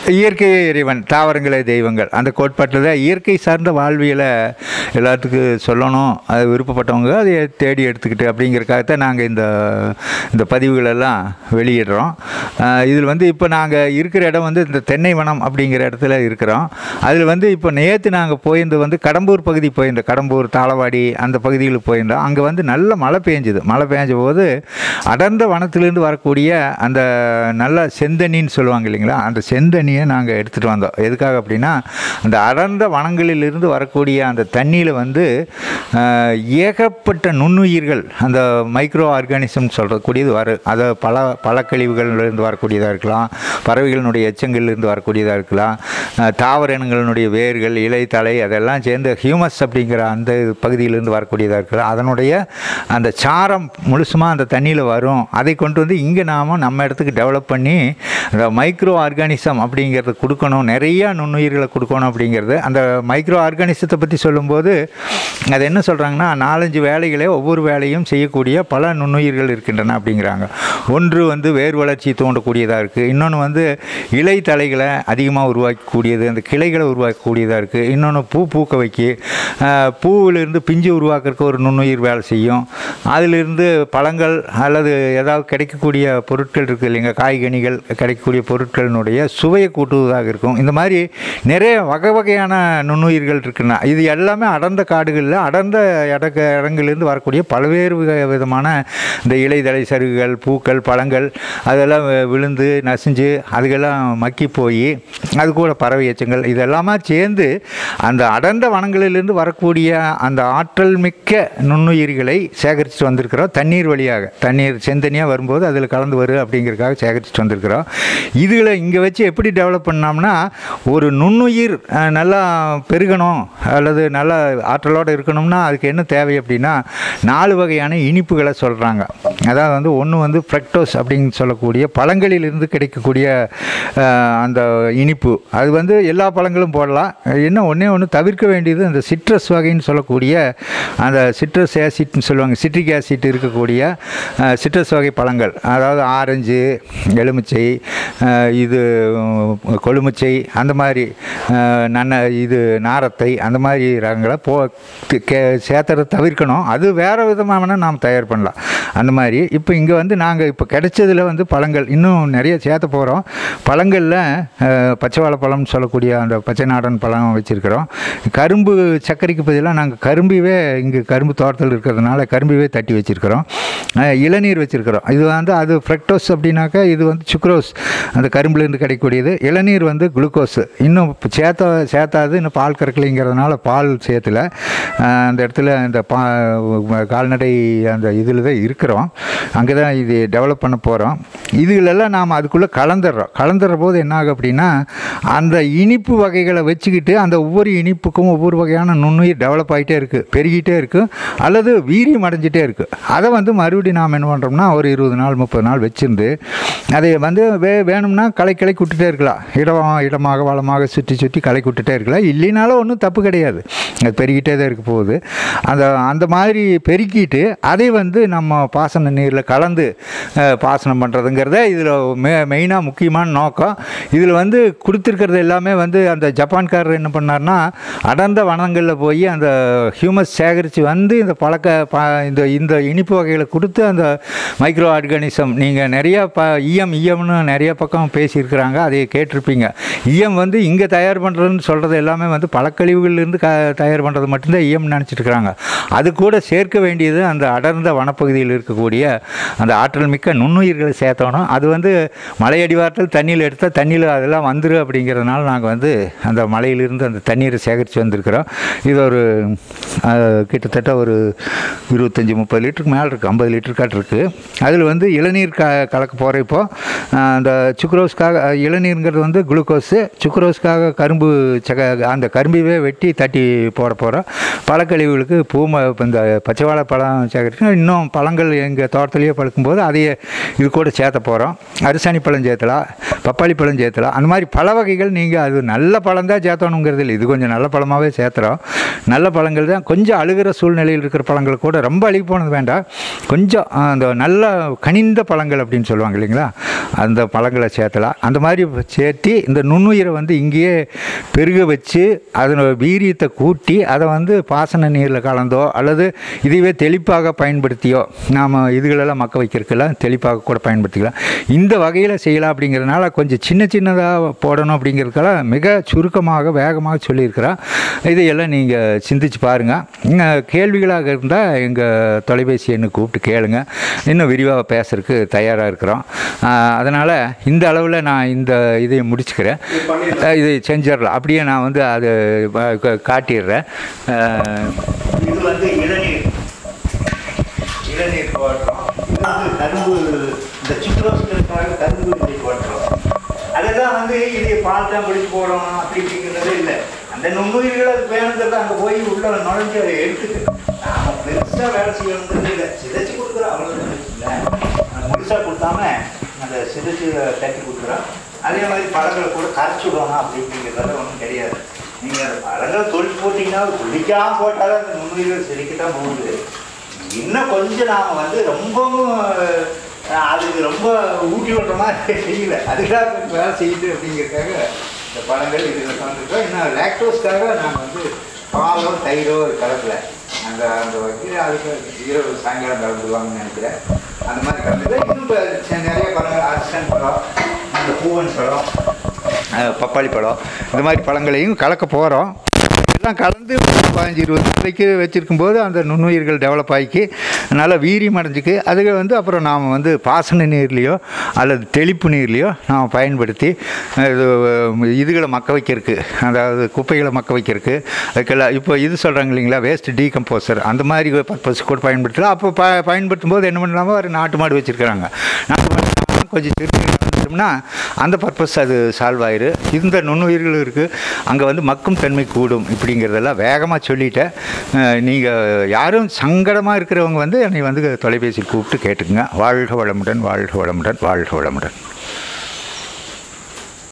இயற்கையே இறைவன் தாவரங்களே தெய்வங்கள் அந்த கோட்பாட்டில் தான் இயற்கை சார்ந்த வாழ்வியலை எல்லாத்துக்கும் சொல்லணும் அது விருப்பப்பட்டவங்க அதை தேடி எடுத்துக்கிட்டு அப்படிங்கிறக்காகத்தான் நாங்கள் இந்த இந்த பதிவுகளெல்லாம் வெளியிடுறோம் ஆஹ் இதில் வந்து இப்போ நாங்கள் இருக்கிற இடம் வந்து இந்த தென்னை வனம் அப்படிங்கிற இடத்துல இருக்கிறோம் அதில் வந்து இப்போ நேற்று நாங்கள் போயிருந்தது வந்து கடம்பூர் பகுதி போயிருந்தோம் கடம்பூர் தாளவாடி அந்த பகுதிகளுக்கு போயிருந்தோம் அங்கே வந்து நல்ல மழை பெஞ்சுது மழை பெஞ்ச போது அடர்ந்த வனத்திலிருந்து வரக்கூடிய அந்த நல்ல செந்தண்ணின்னு சொல்லுவாங்க இல்லைங்களா அந்த செந்தண்ணியை நாங்கள் எடுத்துகிட்டு வந்தோம் எதுக்காக அப்படின்னா அந்த அடர்ந்த வனங்களிலிருந்து வரக்கூடிய அந்த தண்ணியில் வந்து ஆஹ், ஏகப்பட்ட நுண்ணுயிர்கள் அந்த மைக்ரோ ஆர்கானிசம் சொல்கிறக்கூடியது வரும் அதை பல பழக்கழிவுகள்லேருந்து வரக்கூடியதாக இருக்கலாம் பறவைகளினுடைய எச்சங்கள்லேருந்து வரக்கூடியதாக இருக்கலாம் ஆஹ், தாவர இனங்களினுடைய வேர்கள் இலை தலை அதெல்லாம் சேர்ந்து ஹியூமஸ் அப்படிங்கிற அந்த பகுதியிலேருந்து வரக்கூடியதாக இருக்கலாம் அதனுடைய அந்த சாரம் முழுசுமாக அந்த தண்ணியில் வரும் அதை கொண்டு வந்து இங்கே நாம் நம்ம இடத்துக்கு டெவலப் பண்ணி அந்த மைக்ரோ ஆர்கானிசம் அப்படிங்கிறத கொடுக்கணும் நிறையா நுண்ணுயிர்களை கொடுக்கணும் அப்படிங்கிறது அந்த மைக்ரோ ஆர்கானிசத்தை பற்றி சொல்லும்போது அது என்ன சொல்கிறாங்கன்னா நாலஞ்சு வேலைகளே ஒவ்வொரு வேலையும் செய்யக்கூடிய பல நுண்ணுயிர்கள் இருக்கின்றன அப்படிங்கிறாங்க ஒன்று வந்து வேர் வளர்ச்சி தூண்டக்கூடியதாக இருக்குது இன்னொன்று வந்து இலை தலைகளை அதிகமாக உருவாக்கக்கூடியது அந்த கிளைகளை உருவாக்கக்கூடியதாக இருக்குது இன்னொன்று பூ பூக்க வைக்கி ஆஹ், பூவிலிருந்து பிஞ்சு உருவாக்குறதுக்கு ஒரு நுண்ணுயிர் வேலை செய்யும் அதிலிருந்து பழங்கள் அல்லது ஏதாவது கிடைக்கக்கூடிய பொருட்கள் இருக்குது இல்லைங்க காய்கனிகள் கிடைக்கக்கூடிய பொருட்களினுடைய சுவையை கூட்டுவதாக இருக்கும் இந்த மாதிரி நிறைய வகை வகையான நுண்ணுயிர்கள் இருக்குன்னா இது எல்லாமே அடர்ந்த காடுகளில் அடர்ந்த இடக்க இடங்களிலிருந்து வரக்கூடிய பல்வேறு வித- விதமான இந்த இலைதலை சருகுகள் பூக்கள் பழங்கள் அதெல்லாம் வி- விழுந்து நசிஞ்சு அதுக்கெல்லாம் மக்கி போய் அது கூட பறவை எச்சங்கள் இதெல்லாமா சேர்ந்து அந்த அடர்ந்த வனங்களிலிருந்து வரக்கூடிய அந்த ஆற்றல் மிக்க நுண்ணுயிர்களை சேகரித்து வந்திருக்கிறோம் தண்ணீர் வழியாக தண்ணீர் செந்தனியாக வரும்போது அதில் கலந்து வரும் அப்படிங்கிறதுக்காக சேகரித்து வந்திருக்கிறோம் இதில் இங்கே வச்சு எப்படி டெவலப் பண்ணோம்னா ஒரு நுண்ணுயிர் அஹ், நல்லா பெருகணும் அல்லது நல்ல ஆற்றலோடு இருக்கணும்னா அதுக்கு என்ன தேவை அப்படின்னா நாலு வகையான இனிப்புகளை சொல்கிறாங்க அதாவது வந்து ஒன்று வந்து ஃப்ரக்டோஸ் அப்படின்னு சொல்லக்கூடிய பழங்களிலிருந்து கிடைக்கக்கூடிய அஹ், அந்த இனிப்பு அது வந்து எல்லா பழங்களும் போடலாம் என்ன ஒன்றே ஒன்று தவிர்க்க வேண்டியது அந்த சிட்ரஸ் வகைன்னு சொல்லக்கூடிய அந்த சிட்ரஸ் ஆசிட்னு சொல்லுவாங்க சிட்ரிக் ஆசிட் இருக்கக்கூடிய சிட்ரஸ் வகை பழங்கள் அதாவது ஆரஞ்சு எலுமிச்சை அஹ், இது உம், கொழுமிச்சை அந்த மாதிரி அஹ், நன்ன இது நாரத்தை அந்த மாதிரி ரகங்களை போ தி- கே சேர்த்துறத தவிர்க்கணும் அது வேறு விதமான நாம் தயார் பண்ணலாம் அந்த மாதிரி இப்போ இங்கே வந்து நாங்கள் இப்போ கிடைச்சதுல வந்து பழங்கள் இன்னும் நிறைய சேர்த்த போகிறோம் பழங்களில் அஹ், பச்சை வாழைப்பழம்னு சொல்லக்கூடிய அந்த பச்சை நாடன் பழம் வச்சுருக்கிறோம் கரும்பு சர்க்கரைக்கு பதிலாக நாங்கள் கரும்பிவே இங்கே கரும்பு தோட்டத்தில் இருக்கிறதுனால கரும்பிவே தட்டி வச்சுருக்கிறோம் இளநீர் வச்சுருக்கிறோம் இது வந்து அது ஃப்ரக்டோஸ் அப்படின்னாக்கா இது வந்து சுக்ரோஸ் அந்த கரும்புலேருந்து கிடைக்கக்கூடியது இளநீர் வந்து குளுக்கோஸ் இன்னும் இப்போ சேர்த்த சேர்த்தாது இன்னும் பால் கறக்கலைங்கிறதுனால பால் சேர்த்துல அஹ், அந்த இடத்துல இந்த பா கால்நடை அந்த இதில் தான் இருக்கிறோம் அங்கே தான் இது டெவலப் பண்ண போகிறோம் இதுகளெல்லாம் நாம் அதுக்குள்ளே கலந்துடுறோம் கலந்துற போது என்ன ஆகும் அப்படின்னா அந்த இனிப்பு வகைகளை வச்சுக்கிட்டு அந்த ஒவ்வொரு இனிப்புக்கும் ஒவ்வொரு வகையான நுண்ணுயிர் டெவலப் ஆகிட்டே இருக்குது பெருகிட்டே இருக்குது அல்லது வீரியம் அடைஞ்சிட்டே இருக்குது அதை வந்து மறுபடியும் நாம் என்ன பண்ணுறோம்னா ஒரு இருபது நாள் முப்பது நாள் வச்சிருந்து அதை வந்து வே வேணும்னா களை களை விட்டுட்டே இருக்கலாம் இடம் இடமாக வளமாக சுற்றி சுற்றி களை விட்டுட்டே இருக்கலாம் இல்லைனாலும் ஒன்றும் தப்பு கிடையாது அது பெருகிட்டே தான் இருக்க போகுது அந்த அந்த மாதிரி பெருக்கிட்டு அதை வந்து நம்ம பாசன நீரில் கலந்து அஹ், பாசனம் பண்ணுறதுங்கிறத இதில் மெ மெயினாக முக்கியமான நோக்கம் இதில் வந்து கொடுத்துருக்கிறது எல்லாமே வந்து அந்த ஜப்பான்காரர் என்ன பண்ணார்னா அடர்ந்த வனங்களில் போய் அந்த ஹியூமஸ் சேகரித்து வந்து இந்த பழக்க ப இந்த இந்த இனிப்பு வகைகளை கொடுத்து அந்த மைக்ரோ ஆர்கானிசம் நீங்கள் நிறையா ப ஈயம் ஈயம்னு நிறைய பக்கம் பேசியிருக்கிறாங்க அதை கேட்டிருப்பீங்க ஈயம் வந்து இங்கே தயார் பண்ணுறதுன்னு சொல்கிறது எல்லாமே வந்து பழக்கழிவுகள்லேருந்து க தயார் பண்ணுறது மட்டும்தான் ஈயம் நினச்சிட்டு இருக்காங்க அது கூட சேர்க்க வேண்டியது அந்த அடர்ந்த வனப்பகுதியில் இருக்கக்கூடிய அந்த ஆற்றல் மிக்க நுண்ணுயிர்களை சேர்த்தோணும் அது வந்து மலையடிவாரத்தில் தண்ணியில் எடுத்தால் தண்ணியில் அதெல்லாம் வந்துடும் அப்படிங்கிறதுனால நாங்கள் வந்து அந்த மலையிலிருந்து அந்த தண்ணீரை சேகரித்து வந்திருக்கிறோம் இது ஒரு அஹ், கிட்டத்தட்ட ஒரு இருபத்தஞ்சி முப்பது லிட்டருக்கு மேலே இருக்குது ஐம்பது லிட்டர் காட்டு இருக்குது அதில் வந்து இளநீர் க கலக்க போகிற இப்போ அஹ், அந்த சுக்ரோஸ்க்காக அஹ், இளநீருங்கிறது வந்து குளுக்கோஸு சுக்ரோஸ்க்காக கரும்பு சக அந்த கரும்பையே வெட்டி தட்டி போட போகிறோம் பழக்கழிவுகளுக்கு பூம இப்போ இந்த பச்சை வாழைப்பழம் சேகரிக்கணும் இன்னும் பழங்கள் எங்கே எங்கள் தோட்டத்திலேயே பழுக்கும்போது அதையே இது கூட சேர்த்த போகிறோம் அரிசாணி பழம் சேர்த்தலாம் பப்பாளி பழம் சேர்த்தலாம் அந்த மாதிரி பல வகைகள் நீங்கள் அது நல்ல பழம் தான் சேர்த்தணுங்கிறது இல்லை இது கொஞ்சம் நல்ல பழமாகவே சேர்த்துறோம் நல்ல பழங்கள் தான் கொஞ்சம் அழுகிற சூழ்நிலையில் இருக்கிற பழங்கள் கூட ரொம்ப அழுகி போனது வேண்டாம் கொஞ்சம் ஆ, அந்த நல்ல கனிந்த பழங்கள் அப்படின்னு சொல்லுவாங்க இல்லைங்களா அந்த பழங்களை சேர்த்தலாம் அந்த மாதிரி சேர்த்தி இந்த நுண்ணுயிரை வந்து இங்கேயே பெருக வச்சு அதனோட வீரியத்தை கூட்டி அதை வந்து பாசன நீரில் கலந்தோ அல்லது இதுவே தெளிப்பாக பயன்படுத்தியோ நாம் இதுகளெல்லாம் மக்க வைக்கிறதுக்கெல்லாம் தெளிப்பாக கூட பயன்படுத்திக்கலாம் இந்த வகையில் செய்யலாம் அப்படிங்கிறதுனால கொஞ்சம் சின்ன சின்னதாக போடணும் அப்படிங்கிறதுக்கெல்லாம் மிக சுருக்கமாக வேகமாக சொல்லியிருக்கிறோம் இதையெல்லாம் நீங்கள் சிந்திச்சு பாருங்கள் கேள்விகளாக இருந்தால் எங்கள் தொலைபேசி எண்ணு கூப்பிட்டு கேளுங்க இன்னும் விரிவாக பேசுறதுக்கு தயாராக இருக்கிறோம் அதனால் இந்த அளவில் நான் இந்த இதை முடிச்சுக்கிறேன் அஹ் இது செஞ்சிடலாம் அப்படியே நான் வந்து அது வ- க- காட்டிடுறேன் அஹ் இது வந்து இளநீர் இளநீர் போடுறோம் இது வந்து கரும்பு இந்த சுற்றுலாவுக்காக கரும்பு இதை போடுறோம் அதெல்லாம் வந்து இது பால் தான் பிடிச்சி போடணும் அப்படி இப்படிங்கிறதே இல்லை அந்த நுண்ணுயிர்கள் அது வேணுங்கிறத அங்கே போய் உள்ள நுழைஞ்சு அதை எடுத்துக்கு நாம பெருசாக வேலை செய்யணுங்கிறது இல்லை சிதைச்சு கொடுக்குறோம் அவ்வளோதான் இல்லை முழுசாக கொடுத்தாம அந்த சிதைச்சு தட்டி கொடுக்குறோம் அதே மாதிரி பழங்களை கூட கரைச்சி விடணும் அப்படி இப்படிங்கிறதெல்லாம் ஒன்றும் கிடையாது நீங்கள் அந்த பழங்களை தொழில் போட்டிங்கன்னா குளிக்காம போட்டாலும் அந்த நுண்ணுயிர்கள் செடிக்கத்தான் போகுது இன்னும் கொஞ்சம் நாம் வந்து ரொம்பவும் அஹ், அதுக்கு ரொம்ப ஊட்டி விடுற மாதிரி செய்யல அதுக்காக கொஞ்சம் வேலை செய்யுது அப்படிங்கிறதுக்காக இந்த பழங்கள் இதில் கலந்துருக்கோம் இன்னும் லாக்டோஸ்க்காக நாங்கள் வந்து பாலோ தயிரோ கலக்கல அந்த அந்த வகையில் அதுக்கு இரவு சாயங்காலம் கலந்துருவாங்கன்னு நினைக்கிறேன் அந்த மாதிரி கலந்துல இன்னும் இப்போ ச- நிறைய பழங்கள் அரசன் பழம் இந்த பூவன் பழம் அஹ், பப்பாளி பழம் இந்த மாதிரி பழங்களையும் கலக்க போகிறோம் எல்லாம் கலந்து ஒரு பதினஞ்சு இருபது நாளைக்கு வச்சுருக்கும்போது அந்த நுண்ணுயிர்கள் டெவலப் ஆகிக்கி நல்லா வீரியம் அடைஞ்சிக்கு அதுக்கு வந்து அப்புறம் நாம் வந்து பாசன நீர்லேயோ அல்லது தெளிப்பு நீர்லேயோ நாம் பயன்படுத்தி அஹ், இது அஹ், இதுகளை மக்க வைக்கிறதுக்கு அதாவது குப்பைகளை மக்க வைக்கிறதுக்கு அதுக்கெல்லாம் இப்போ இது சொல்கிறாங்க இல்லைங்களா வேஸ்ட் டீகம்போசர் அந்த மாதிரி பர்பஸ் கூட பயன்படுத்தலாம் அப்போ ப பயன்படுத்தும் போது என்ன பண்ணலாமோ ஒரு நாட்டு மாடு வச்சுருக்கிறாங்க நாட்டு மாடு கொஞ்சம் திருப்பி வந்துட்டோம்னா அந்த பர்பஸ் அது சால்வ் ஆயிரு இந்த நுண்ணுயிர்கள் இருக்குது அங்கே வந்து மக்கும் தன்மை கூடும் இப்படிங்கிறதெல்லாம் வேகமாக சொல்லிட்டேன் நீங்கள் யாரும் சங்கடமாக இருக்கிறவங்க வந்து என்னை வந்து தொலைபேசி கூப்பிட்டு கேட்டுக்குங்க வாழ்க வளமுடன் வாழ்க வளமுடன் வாழ்க வளமுடன்